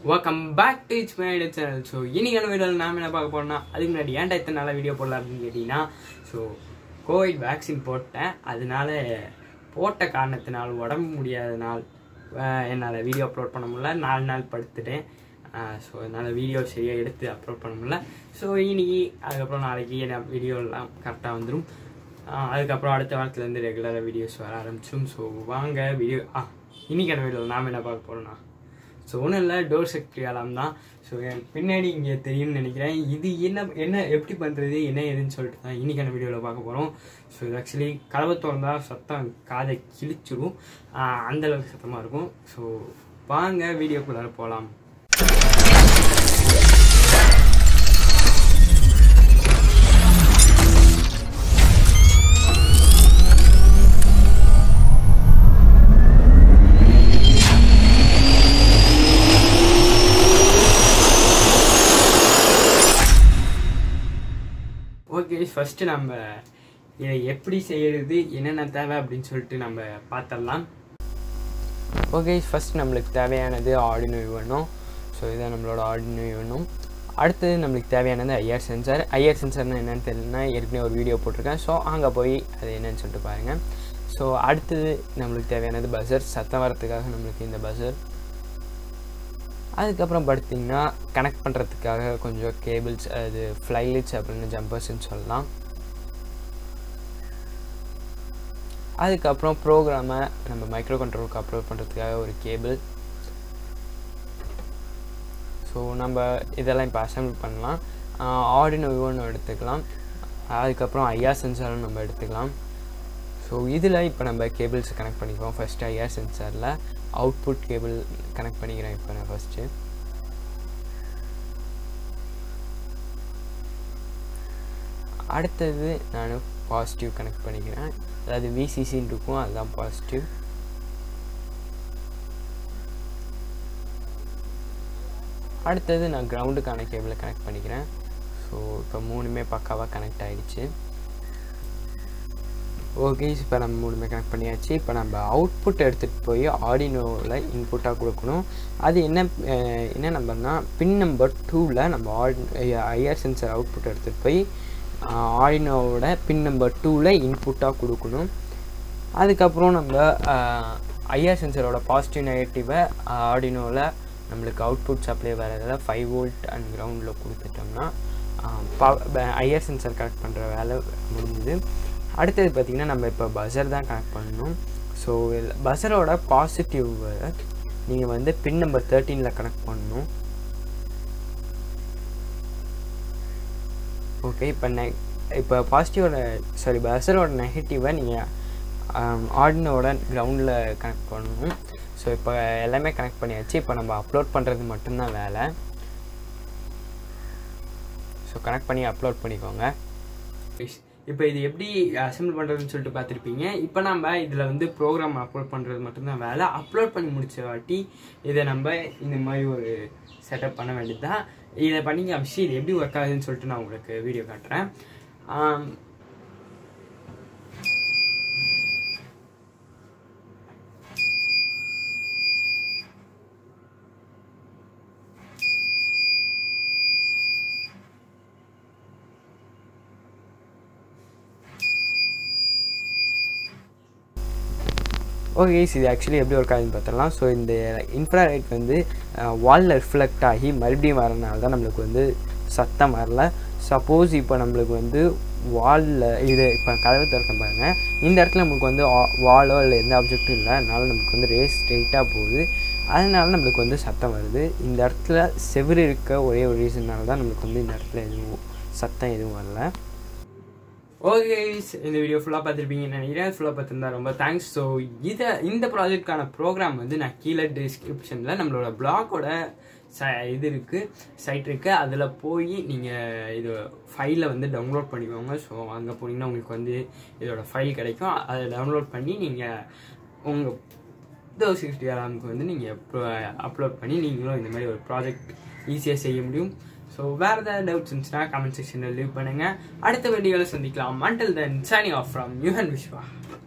welcome back to it's my channel so இன்னைக்கான வீடியோவில் நாம் என்ன பார்க்க போறோம்னா அதுக்கு முன்னாடி ஏன்டா இத்தனை நாளாக வீடியோ போடலாம் அப்படின்னு கேட்டிங்கன்னா ஸோ கோவிட் வேக்சின் போட்டேன் அதனால போட்ட காரணத்தினால் உடம்பு முடியாதனால் அஹ், என்னால் வீடியோ அப்லோட் பண்ண முடியல நாலு நாள் படுத்துட்டேன் ஸோ அதனால் வீடியோ சரியாக எடுத்து அப்லோட் பண்ண முடியல ஸோ இன்னைக்கு அதுக்கப்புறம் நாளைக்கு என்ன வீடியோ எல்லாம் கரெக்டாக வந்துடும் அதுக்கப்புறம் அடுத்த வாரத்துலேருந்து ரெகுலராக வீடியோஸ் வர ஆரம்பிச்சிடும் ஸோ வாங்க வீடியோ ஆ இன்னைக்கான வீடியோவில் நாம் என்ன பார்க்க போகிறோம்னா ஸோ ஒன்றும் இல்லை டோர் செக்ட்ரி அலாம் தான் ஸோ என் பின்னாடி இங்கே தெரியும்னு நினைக்கிறேன் இது என்ன என்ன எப்படி பண்ணுறது என்ன ஏதுன்னு சொல்லிட்டு தான் இன்னைக்கான வீடியோவில் பார்க்க போகிறோம் ஸோ இது ஆக்சுவலி கதவை திறந்தா சத்தம் காதை கிழிச்சிரும் ஆஹ் அந்த அளவுக்கு சத்தமாக இருக்கும் ஸோ வாங்க வீடியோக்குள்ளார போகலாம் ஓகே ஃபஸ்ட்டு நம்ம இதை எப்படி செய்யறது என்னென்ன தேவை அப்படின்னு சொல்லிட்டு நம்ம பார்த்துடலாம் ஓகே ஃபஸ்ட் நம்மளுக்கு தேவையானது ஆர்டினோ வேணும் ஸோ இதான் நம்மளோட ஆர்டினோ வேணும் அடுத்தது நம்மளுக்கு தேவையானது ஐஆர் சென்சார் ஐஆர் சென்சார்னா என்னன்னு தெரியலனா ஏற்கனவே ஒரு வீடியோ போட்டிருக்கேன் ஸோ அங்கே போய் அது என்னன்னு சொல்லிட்டு பாருங்கள் ஸோ அடுத்தது நம்மளுக்கு தேவையானது பஸர் சத்தம் வரத்துக்காக நம்மளுக்கு இந்த பஸர் அதுக்கப்புறம் பார்த்தீங்கன்னா கனெக்ட் பண்ணுறதுக்காக கொஞ்சம் கேபிள்ஸ் அது ஃப்ளைலிட்ஸ் அப்படின்னு ஜம்பர்ஸ்ன்னு சொல்லலாம் அதுக்கப்புறம் ப்ரோக்ராமை நம்ம மைக்ரோ கண்ட்ரோலுக்கு அப்லோட் பண்ணுறதுக்காக ஒரு கேபிள் ஸோ நம்ம இதெல்லாம் இப்போ அசம்பிள் பண்ணலாம் ஆடினோ விவோன்னு எடுத்துக்கலாம் அதுக்கப்புறம் ஐஆர் சென்சாரும் நம்ம எடுத்துக்கலாம் ஸோ இதில் இப்போ நம்ம கேபிள்ஸ் கனெக்ட் பண்ணிக்குவோம் ஃபஸ்ட்டு ஐஆர் சென்சாரில் அவுட்புட் கேபிள் கனெக்ட் பண்ணிக்கிறேன் இப்போ நான் ஃபஸ்ட்டு அடுத்தது நான் பாசிட்டிவ் கனெக்ட் பண்ணிக்கிறேன் அதாவது விசிசின்னு இருக்கும் அதுதான் பாசிட்டிவ் அடுத்தது நான் கிரவுண்டுக்கான கேபிளை கனெக்ட் பண்ணிக்கிறேன் ஸோ இப்போ மூணுமே பக்காவாக கனெக்ட் ஆகிடுச்சு ஓகே இப்போ நம்ம மூணுமே கனெக்ட் பண்ணியாச்சு இப்போ நம்ம அவுட்புட் எடுத்துகிட்டு போய் ஆடினோவில் இன்புட்டாக கொடுக்கணும் அது என்ன அஹ், என்ன நம்பர்னா பின் நம்பர் டூவில் நம்ம ஆடி ஐஆர் சென்சர் அவுட்புட் எடுத்துகிட்டு போய் ஆடினோவோட பின் நம்பர் டூவில் இன்புட்டாக கொடுக்கணும் அதுக்கப்புறம் நம்ம ஐஆர் சென்சரோட பாசிட்டிவ் நெகட்டிவை ஆடினோவில் நம்மளுக்கு அவுட்புட் சப்ளை வரதில் ஃபைவ் வோல்ட் அண்ட் கிரவுண்டில் கொடுத்துட்டோம்னா ஐஆர் சென்சர் கனெக்ட் பண்ணுற வேலை முடிஞ்சுது அடுத்தது பார்த்திங்கன்னா நம்ம இப்போ பஸர் தான் கனெக்ட் பண்ணணும் ஸோ பஸரோட பாசிட்டிவை நீங்கள் வந்து பின் நம்பர் தேர்ட்டீனில் கனெக்ட் பண்ணணும் ஓகே இப்போ நெ இப்போ பாசிட்டிவோட சாரி பஸரோட நெகட்டிவை நீங்கள் ஆர்டினோட கிரவுண்டில் கனெக்ட் பண்ணணும் ஸோ இப்போ எல்லாமே கனெக்ட் பண்ணியாச்சு இப்போ நம்ம அப்லோட் பண்ணுறது மட்டும்தான் வேலை ஸோ கனெக்ட் பண்ணி அப்லோட் பண்ணிக்கோங்க இப்போ இது எப்படி அசம்பிள் பண்ணுறதுன்னு சொல்லிட்டு பார்த்துருப்பீங்க இப்போ நம்ம இதில் வந்து ப்ரோக்ராம் அப்லோட் பண்ணுறது மட்டும்தான் வேலை அப்லோட் பண்ணி முடிச்ச வாட்டி இதை நம்ம இந்த மாதிரி ஒரு செட்டப் பண்ண வேண்டியது தான் இதை பண்ணி காமிச்சு இது எப்படி ஒர்க் ஆகுதுன்னு சொல்லிட்டு நான் உங்களுக்கு வீடியோ காட்டுறேன் ஆம், ஓகே இது ஆக்சுவலி எப்படி ஒர்க் ஆகுதுன்னு பார்த்துடலாம் ஸோ இந்த இன்ஃப்ராரைட் வந்து வாலில் ரிஃப்ளெக்ட் ஆகி மறுபடியும் வரனால தான் நம்மளுக்கு வந்து சத்தம் வரல சப்போஸ் இப்போ நம்மளுக்கு வந்து வாலில் இது இப்போ கதவை திறக்க பாருங்க இந்த இடத்துல நம்மளுக்கு வந்து வாலோ இல்லை எந்த ஆப்ஜெக்ட்டும் இல்லை அதனால நமக்கு வந்து ரேஸ் ஸ்ட்ரெயிட்டாக போகுது அதனால நம்மளுக்கு வந்து சத்தம் வருது இந்த இடத்துல செவுரு இருக்க ஒரே ஒரு ரீசன்னால தான் நம்மளுக்கு வந்து இந்த இடத்துல எதுவும் சத்தம் எதுவும் வரல ஓகே இந்த வீடியோ ஃபுல்லாக பார்த்துருப்பீங்கன்னு நினைக்கிறேன் ஃபுல்லாக பார்த்துருந்தா ரொம்ப தேங்க்ஸ் ஸோ இதை இந்த ப்ராஜெக்ட்கான ப்ரோக்ராம் வந்து நான் கீழே டிஸ்கிரிப்ஷனில் நம்மளோட பிளாகோட ச இது இருக்குது சைட் இருக்குது அதில் போய் நீங்கள் இது ஃபைலை வந்து டவுன்லோட் பண்ணிக்கோங்க ஸோ அங்கே போனீங்கன்னா உங்களுக்கு வந்து இதோட ஃபைல் கிடைக்கும் அதை டவுன்லோட் பண்ணி நீங்கள் உங்கள் தோ சிக்ஸ்டி அலாமுக்கு வந்து நீங்கள் அப்லோட் பண்ணி நீங்களும் இந்த மாதிரி ஒரு ப்ராஜெக்ட் ஈஸியாக செய்ய முடியும் ஸோ வேறு ஏதாவது டவுட்ஸ் இருந்துச்சுன்னா கமெண்ட் செக்ஷனில் லீவ் பண்ணுங்கள் அடுத்த வீடியோவில் சந்திக்கலாம் until then signing off from யூஹன் விஸ்வா